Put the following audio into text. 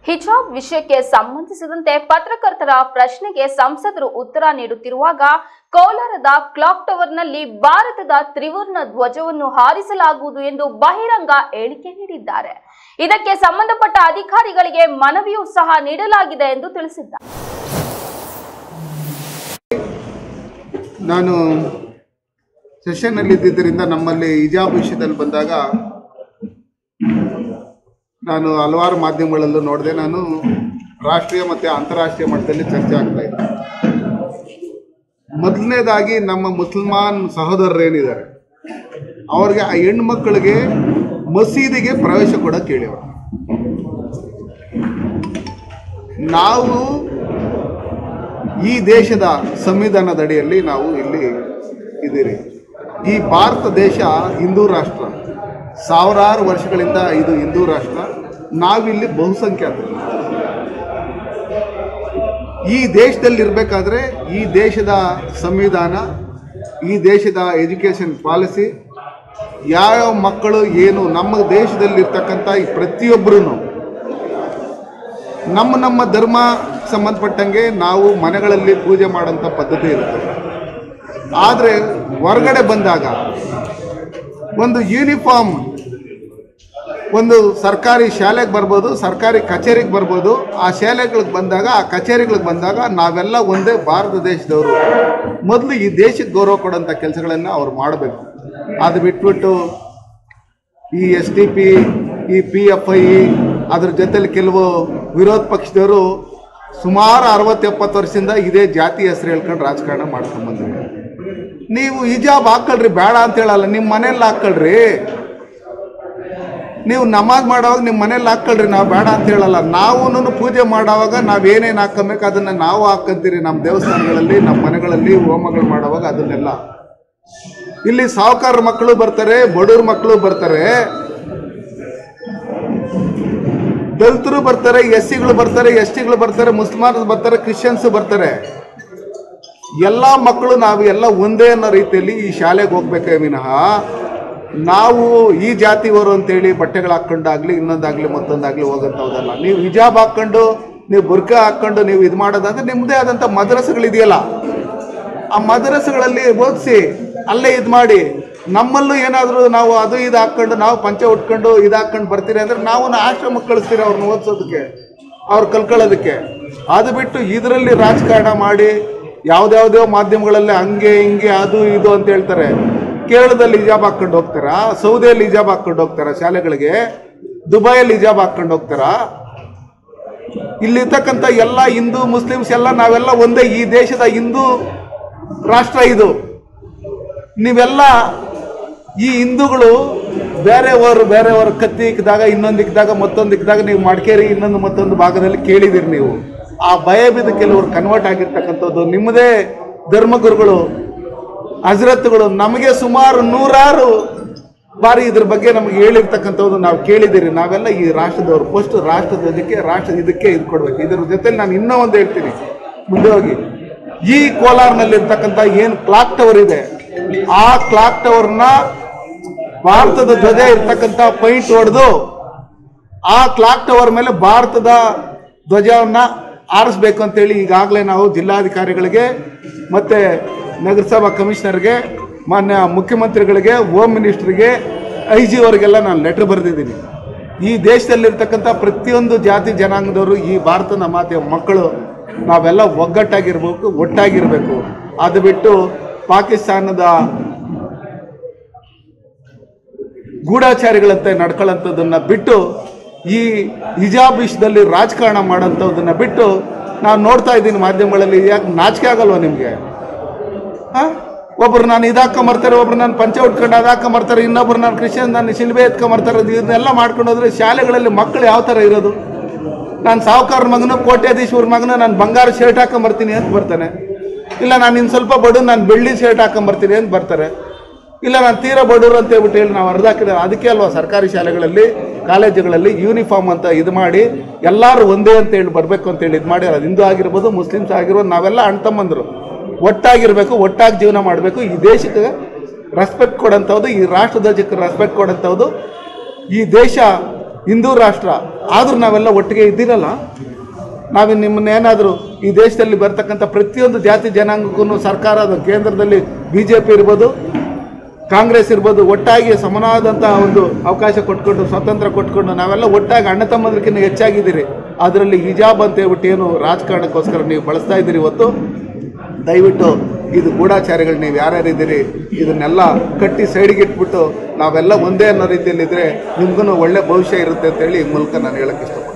ಹಿಜಾಬ್ ವಿಷಯಕ್ಕೆ ಸಂಬಂಧಿಸಿದಂತೆ ಪತ್ರಕರ್ತರ ಪ್ರಶ್ನೆಗೆ ಸಂಸದರು ಉತ್ತರ ನೀಡುತ್ತಿರುವಾಗ ಕೋಲಾರದ ಕ್ಲಾಕ್ ಟವರ್ನಲ್ಲಿ ಭಾರತದ ತ್ರಿವರ್ಣ ಧ್ವಜವನ್ನು ಹಾರಿಸಲಾಗುವುದು ಎಂದು ಬಹಿರಂಗ ಹೇಳಿಕೆ ನೀಡಿದ್ದಾರೆ ಇದಕ್ಕೆ ಸಂಬಂಧಪಟ್ಟ ಅಧಿಕಾರಿಗಳಿಗೆ ಮನವಿಯೂ ಸಹ ನೀಡಲಾಗಿದೆ ಎಂದು ತಿಳಿಸಿದ್ದಾರೆ ನಾನು ಸೆಷನ್ನಲ್ಲಿ ಇದ್ದಿದ್ದರಿಂದ ನಮ್ಮಲ್ಲಿ ಹಿಜಾಬ್ ವಿಷಯದಲ್ಲಿ ಬಂದಾಗ ನಾನು ಹಲವಾರು ಮಾಧ್ಯಮಗಳಲ್ಲೂ ನೋಡಿದೆ ನಾನು ರಾಷ್ಟ್ರೀಯ ಮತ್ತು ಅಂತಾರಾಷ್ಟ್ರೀಯ ಮಟ್ಟದಲ್ಲಿ ಚರ್ಚೆ ಆಗ್ತಾ ಇದ್ದೆ ಮೊದಲನೇದಾಗಿ ನಮ್ಮ ಮುಸಲ್ಮಾನ್ ಸಹೋದರರೇನಿದ್ದಾರೆ ಅವ್ರಿಗೆ ಆ ಹೆಣ್ಮಕ್ಳಿಗೆ ಮಸೀದಿಗೆ ಪ್ರವೇಶ ಕೂಡ ಕೇಳಿವ ನಾವು ಈ ದೇಶದ ಸಂವಿಧಾನದ ಅಡಿಯಲ್ಲಿ ನಾವು ಇಲ್ಲಿ ಇದ್ದೀರಿ ಈ ಭಾರತ ದೇಶ ಹಿಂದೂ ರಾಷ್ಟ್ರ ಸಾವಿರಾರು ವರ್ಷಗಳಿಂದ ಇದು ಹಿಂದೂ ರಾಷ್ಟ್ರ ನಾವಿಲ್ಲಿ ಬಹುಸಂಖ್ಯಾತರು ಈ ದೇಶದಲ್ಲಿ ಇರಬೇಕಾದ್ರೆ ಈ ದೇಶದ ಸಂವಿಧಾನ ಈ ದೇಶದ ಎಜುಕೇಷನ್ ಪಾಲಿಸಿ ಯಾವ್ಯಾವ ಮಕ್ಕಳು ಏನು ನಮ್ಮ ದೇಶದಲ್ಲಿರ್ತಕ್ಕಂಥ ಈ ಪ್ರತಿಯೊಬ್ಬರೂ ನಮ್ಮ ನಮ್ಮ ಧರ್ಮ ಸಂಬಂಧಪಟ್ಟಂಗೆ ನಾವು ಮನೆಗಳಲ್ಲಿ ಪೂಜೆ ಮಾಡೋಂಥ ಪದ್ಧತಿ ಇರುತ್ತೆ ಆದರೆ ಹೊರಗಡೆ ಬಂದಾಗ ಒಂದು ಯೂನಿಫಾರ್ಮ್ ಒಂದು ಸರ್ಕಾರಿ ಶಾಲೆಗೆ ಬರ್ಬೋದು ಸರ್ಕಾರಿ ಕಚೇರಿಗೆ ಬರ್ಬೋದು ಆ ಶಾಲೆಗಳಿಗೆ ಬಂದಾಗ ಆ ಕಚೇರಿಗಳಿಗೆ ಬಂದಾಗ ನಾವೆಲ್ಲ ಒಂದೇ ಭಾರತ ದೇಶದವರು ಮೊದಲು ಈ ದೇಶಕ್ಕೆ ಗೌರವ ಕೊಡೋಂಥ ಕೆಲಸಗಳನ್ನು ಅವ್ರು ಮಾಡಬೇಕು ಅದು ಬಿಟ್ಬಿಟ್ಟು ಈ ಎಸ್ ಡಿ ಪಿ ಈ ಪಿ ಎಫ್ ಐ ಅದ್ರ ಜೊತೆಲಿ ಕೆಲವು ವಿರೋಧ ಪಕ್ಷದವರು ಸುಮಾರು ಅರವತ್ತು ಎಪ್ಪತ್ತು ವರ್ಷದಿಂದ ಇದೇ ಜಾತಿ ಹೆಸರು ಹೇಳ್ಕೊಂಡು ರಾಜಕಾರಣ ಮಾಡ್ಕೊಂಡು ಬಂದಿದ್ದಾರೆ ನೀವು ಹಿಜಾಬ್ ಹಾಕೊಳ್ರಿ ಬೇಡ ಅಂತ ಹೇಳಲ್ಲ ನಿಮ್ಮ ಮನೇಲಿ ಹಾಕೊಳ್ರಿ ನೀವು ನಮಾಜ್ ಮಾಡೋವಾಗ ನಿಮ್ಮ ಮನೇಲಿ ಹಾಕೊಳ್ರಿ ನಾವು ಬೇಡ ಅಂತ ಹೇಳಲ್ಲ ನಾವು ಪೂಜೆ ಮಾಡೋವಾಗ ನಾವು ಏನೇನು ಹಾಕೊಬೇಕು ಅದನ್ನು ನಾವು ಹಾಕಂತೀರಿ ನಮ್ಮ ದೇವಸ್ಥಾನಗಳಲ್ಲಿ ನಮ್ಮ ಮನೆಗಳಲ್ಲಿ ಹೋಮಗಳು ಮಾಡೋವಾಗ ಅದನ್ನೆಲ್ಲ ಇಲ್ಲಿ ಸಾಹುಕಾರ ಮಕ್ಕಳು ಬರ್ತಾರೆ ಬಡವ್ರ ಮಕ್ಕಳು ಬರ್ತಾರೆ ದಲಿತರು ಬರ್ತಾರೆ ಎಸ್ ಸಿಗಳು ಬರ್ತಾರೆ ಎಸ್ ಟಿಗಳು ಬರ್ತಾರೆ ಮುಸ್ಲಿಮಾನರು ಬರ್ತಾರೆ ಕ್ರಿಶ್ಚಿಯನ್ಸ್ ಬರ್ತಾರೆ ಎಲ್ಲ ಮಕ್ಕಳು ನಾವು ಎಲ್ಲ ಒಂದೇ ಅನ್ನೋ ರೀತಿಯಲ್ಲಿ ಈ ಶಾಲೆಗೆ ಹೋಗ್ಬೇಕೇ ವಿನಃ ನಾವು ಈ ಜಾತಿಯವರು ಅಂತೇಳಿ ಬಟ್ಟೆಗಳು ಹಾಕ್ಕೊಂಡಾಗ್ಲಿ ಇನ್ನೊಂದಾಗ್ಲಿ ಮತ್ತೊಂದಾಗ್ಲಿ ಹೋಗೋಂಥದ್ದಲ್ಲ ನೀವು ಹಿಜಾಬ್ ಹಾಕ್ಕೊಂಡು ನೀವು ಬುರ್ಕ ಹಾಕ್ಕೊಂಡು ನೀವು ಇದು ಮಾಡೋದಂದ್ರೆ ನಿಮ್ಮದೇ ಆದಂಥ ಮದ್ರಸಗಳಿದೆಯಲ್ಲ ಆ ಮದ್ರಸಗಳಲ್ಲಿ ಓದಿಸಿ ಅಲ್ಲೇ ಇದು ಮಾಡಿ ನಮ್ಮಲ್ಲೂ ಏನಾದರೂ ನಾವು ಅದು ಇದು ಹಾಕ್ಕೊಂಡು ನಾವು ಪಂಚ ಉಟ್ಕೊಂಡು ಇದು ಹಾಕ್ಕೊಂಡು ಬರ್ತೀರಿ ಅಂದರೆ ನಾವು ಆಶ್ರಮಕ್ಕೆ ಕಳಿಸ್ತೀರಿ ಅವ್ರನ್ನ ಓದಿಸೋದಕ್ಕೆ ಅವ್ರು ಕಲ್ಕೊಳ್ಳೋದಕ್ಕೆ ಅದು ಬಿಟ್ಟು ಇದರಲ್ಲಿ ರಾಜಕಾರಣ ಮಾಡಿ ಯಾವುದ್ಯಾವುದೋ ಮಾಧ್ಯಮಗಳಲ್ಲಿ ಹಂಗೆ ಹಿಂಗೆ ಅದು ಇದು ಅಂತ ಹೇಳ್ತಾರೆ ಕೇರಳದಲ್ಲಿ ಹಿಜಾಬ್ ಹಾಕ್ಕೊಂಡು ಹೋಗ್ತಾರಾ ಸೌದಿಯಲ್ಲಿ ಹಿಜಾಬ್ ಹಾಕ್ಕೊಂಡು ಹೋಗ್ತಾರಾ ಶಾಲೆಗಳಿಗೆ ದುಬೈಯಲ್ಲಿ ಹಿಜಾಬ್ ಹಾಕ್ಕೊಂಡು ಹೋಗ್ತಾರಾ ಇಲ್ಲಿರ್ತಕ್ಕಂಥ ಎಲ್ಲ ಹಿಂದೂ ಮುಸ್ಲಿಮ್ಸ್ ಎಲ್ಲ ನಾವೆಲ್ಲ ಒಂದೇ ಈ ದೇಶದ ಹಿಂದೂ ರಾಷ್ಟ್ರ ಇದು ನೀವೆಲ್ಲ ಈ ಹಿಂದೂಗಳು ಬೇರೆಯವರು ಬೇರೆಯವರು ಕತ್ತಿ ಇಕ್ಕಿದಾಗ ಇನ್ನೊಂದು ಇಕ್ಕಿದಾಗ ಮತ್ತೊಂದು ಇಕ್ಕಿದಾಗ ನೀವು ಮಡಿಕೇರಿ ಇನ್ನೊಂದು ಮತ್ತೊಂದು ಭಾಗದಲ್ಲಿ ಕೇಳಿದಿರಿ ನೀವು ಆ ಭಯ ಬಿದ್ದು ಕೆಲವರು ಕನ್ವರ್ಟ್ ಆಗಿರ್ತಕ್ಕಂಥದ್ದು ನಿಮ್ಮದೇ ಧರ್ಮಗುರುಗಳು ಹಜರತ್ಗಳು ನಮಗೆ ಸುಮಾರು ನೂರಾರು ಬಾರಿ ಇದ್ರ ಬಗ್ಗೆ ನಮಗೆ ಹೇಳಿರ್ತಕ್ಕಂಥದ್ದು ನಾವು ಕೇಳಿದ್ದೀರಿ ನಾವೆಲ್ಲ ಈ ರಾಷ್ಟ್ರದವರು ಫಸ್ಟ್ ರಾಷ್ಟ್ರದ ಇದಕ್ಕೆ ರಾಷ್ಟ್ರ ಇದಕ್ಕೆ ಇದು ಕೊಡ್ಬೇಕು ಇದ್ರ ಜೊತೆ ನಾನು ಇನ್ನೂ ಒಂದು ಹೇಳ್ತೀನಿ ಮುಂದೆ ಹೋಗಿ ಈ ಕೋಲಾರ್ನಲ್ಲಿರ್ತಕ್ಕಂಥ ಏನು ಕ್ಲಾಕ್ ಟವರ್ ಇದೆ ಆ ಕ್ಲಾಕ್ ಟವರ್ನ ಭಾರತದ ಧ್ವಜ ಇರ್ತಕ್ಕಂಥ ಪೈಂಟ್ ಹೊಡೆದು ಆ ಕ್ಲಾಕ್ ಟವರ್ ಮೇಲೆ ಭಾರತದ ಧ್ವಜವನ್ನ ಆರಿಸ್ಬೇಕು ಅಂತೇಳಿ ಈಗಾಗಲೇ ನಾವು ಜಿಲ್ಲಾಧಿಕಾರಿಗಳಿಗೆ ಮತ್ತೆ ನಗರಸಭಾ ಕಮಿಷನರ್ಗೆ ಮಾನ್ಯ ಮುಖ್ಯಮಂತ್ರಿಗಳಿಗೆ ಹೋಮ್ ಮಿನಿಸ್ಟ್ರಿಗೆ ಐ ಜಿ ಅವರಿಗೆಲ್ಲ ನಾನು ಲೆಟರ್ ಬರೆದಿದ್ದೀನಿ ಈ ದೇಶದಲ್ಲಿರ್ತಕ್ಕಂಥ ಪ್ರತಿಯೊಂದು ಜಾತಿ ಜನಾಂಗದವರು ಈ ಭಾರತದ ಮಾತೆಯ ಮಕ್ಕಳು ನಾವೆಲ್ಲ ಒಗ್ಗಟ್ಟಾಗಿರ್ಬೇಕು ಒಟ್ಟಾಗಿರ್ಬೇಕು ಅದು ಬಿಟ್ಟು ಪಾಕಿಸ್ತಾನದ ಗೂಢಾಚಾರಿಗಳಂತೆ ನಡ್ಕೊಳ್ಳೋಂಥದ್ದನ್ನ ಬಿಟ್ಟು ಈ ಹಿಜಾಬ್ ವಿಷಯದಲ್ಲಿ ರಾಜಕಾರಣ ಮಾಡೋಂಥದ್ದನ್ನ ಬಿಟ್ಟು ನಾವು ನೋಡ್ತಾ ಇದ್ದೀನಿ ಮಾಧ್ಯಮಗಳಲ್ಲಿ ಯಾಕೆ ನಾಚಿಕೆ ಆಗಲ್ವಾ ನಿಮಗೆ ಒಬ್ರು ನಾನು ಇದಾಕೊಂಬರ್ತಾರೆ ಒಬ್ರು ನಾನು ಪಂಚ ಉಟ್ಕೊಂಡು ಅದಾಕೊಂಬರ್ತಾರೆ ಇನ್ನೊಬ್ರು ನಾನು ಕ್ರಿಶ್ಚಿಯನ್ ನಾನು ಶಿಲ್ಬೆ ಎತ್ಕೊಂಬರ್ತಾರೆ ಇದನ್ನೆಲ್ಲ ಮಾಡ್ಕೊಂಡು ಹೋದ್ರೆ ಶಾಲೆಗಳಲ್ಲಿ ಮಕ್ಕಳು ಯಾವ ಥರ ಇರೋದು ನಾನು ಸಾಹುಕಾರ ಮಗನು ಕೋಟ್ಯಾಧೀಶ್ವರ ಮಗನು ನಾನು ಬಂಗಾರ ಶರ್ಟ್ ಹಾಕೊಂಬರ್ತೀನಿ ಅಂತ ಬರ್ತಾನೆ ಇಲ್ಲ ನಾನು ಇನ್ನು ಸ್ವಲ್ಪ ಬಡು ನಾನು ಬೆಳ್ಳಿ ಶರ್ಟ್ ಹಾಕೊಂಬರ್ತೀನಿ ಅಂತ ಬರ್ತಾರೆ ಇಲ್ಲ ನಾನು ತೀರಾ ಬಡವರು ಅಂತ ಹೇಳ್ಬಿಟ್ಟು ಹೇಳಿ ನಾವು ಅರ್ಧಾಕಿದ ಅದಕ್ಕೆ ಅಲ್ವಾ ಸರ್ಕಾರಿ ಶಾಲೆಗಳಲ್ಲಿ ಕಾಲೇಜುಗಳಲ್ಲಿ ಯೂನಿಫಾರ್ಮ್ ಅಂತ ಇದು ಮಾಡಿ ಎಲ್ಲರೂ ಒಂದೇ ಅಂತ ಹೇಳಿ ಬರಬೇಕು ಅಂತ ಹೇಳಿ ಇದು ಮಾಡಿ ಅದು ಹಿಂದೂ ಆಗಿರ್ಬೋದು ಮುಸ್ಲಿಮ್ಸ್ ಆಗಿರ್ಬೋದು ನಾವೆಲ್ಲ ಅಣ್ಣ ತಮ್ಮಂದರು ಒಟ್ಟಾಗಿರ್ಬೇಕು ಒಟ್ಟಾಗಿ ಜೀವನ ಮಾಡಬೇಕು ಈ ದೇಶಕ್ಕೆ ರೆಸ್ಪೆಕ್ಟ್ ಕೊಡೋಂಥದ್ದು ಈ ರಾಷ್ಟ್ರ ಧ್ವಜಕ್ಕೆ ರೆಸ್ಪೆಕ್ಟ್ ಕೊಡೋಂಥದ್ದು ಈ ದೇಶ ಹಿಂದೂ ರಾಷ್ಟ್ರ ಆದರೂ ನಾವೆಲ್ಲ ಒಟ್ಟಿಗೆ ಇದ್ದೀರಲ್ಲ ನಾವು ನಿಮ್ಮನ್ನೇನಾದರೂ ಈ ದೇಶದಲ್ಲಿ ಬರ್ತಕ್ಕಂಥ ಪ್ರತಿಯೊಂದು ಜಾತಿ ಜನಾಂಗಕ್ಕೂ ಸರ್ಕಾರ ಅದು ಕೇಂದ್ರದಲ್ಲಿ ಬಿ ಜೆ ಪಿ ಇರ್ಬೋದು ಕಾಂಗ್ರೆಸ್ ಇರ್ಬೋದು ಒಟ್ಟಾಗಿ ಸಮನಾದಂಥ ಒಂದು ಅವಕಾಶ ಕೊಟ್ಕೊಂಡು ಸ್ವಾತಂತ್ರ್ಯ ಕೊಟ್ಕೊಂಡು ನಾವೆಲ್ಲ ಒಟ್ಟಾಗಿ ಅಣ್ಣ ತಮ್ಮಂದ್ರಕ್ಕಿಂತ ಹೆಚ್ಚಾಗಿದ್ದೀರಿ ಅದರಲ್ಲಿ ಹಿಜಾಬ್ ಅಂತ ಹೇಳ್ಬಿಟ್ಟು ಏನು ರಾಜಕಾರಣಕ್ಕೋಸ್ಕರ ನೀವು ಬಳಸ್ತಾ ಇದ್ದೀರಿ ಇವತ್ತು ದಯವಿಟ್ಟು ಇದು ಗೂಢಾಚಾರಿಗಳು ನೀವು ಯಾರ್ಯಾರಿದ್ದೀರಿ ಇದನ್ನೆಲ್ಲ ಕಟ್ಟಿ ಸೈಡಿಗೆ ಇಟ್ಬಿಟ್ಟು ನಾವೆಲ್ಲ ಒಂದೇ ಅನ್ನೋ ರೀತಿಯಲ್ಲಿದ್ದರೆ ನಿಮ್ಗೂ ಒಳ್ಳೆ ಭವಿಷ್ಯ ಇರುತ್ತೆ ಅಂತೇಳಿ ಈ ಮೂಲಕ ನಾನು ಹೇಳಕ್ಕೆ ಇಷ್ಟಪಡ್ತೀನಿ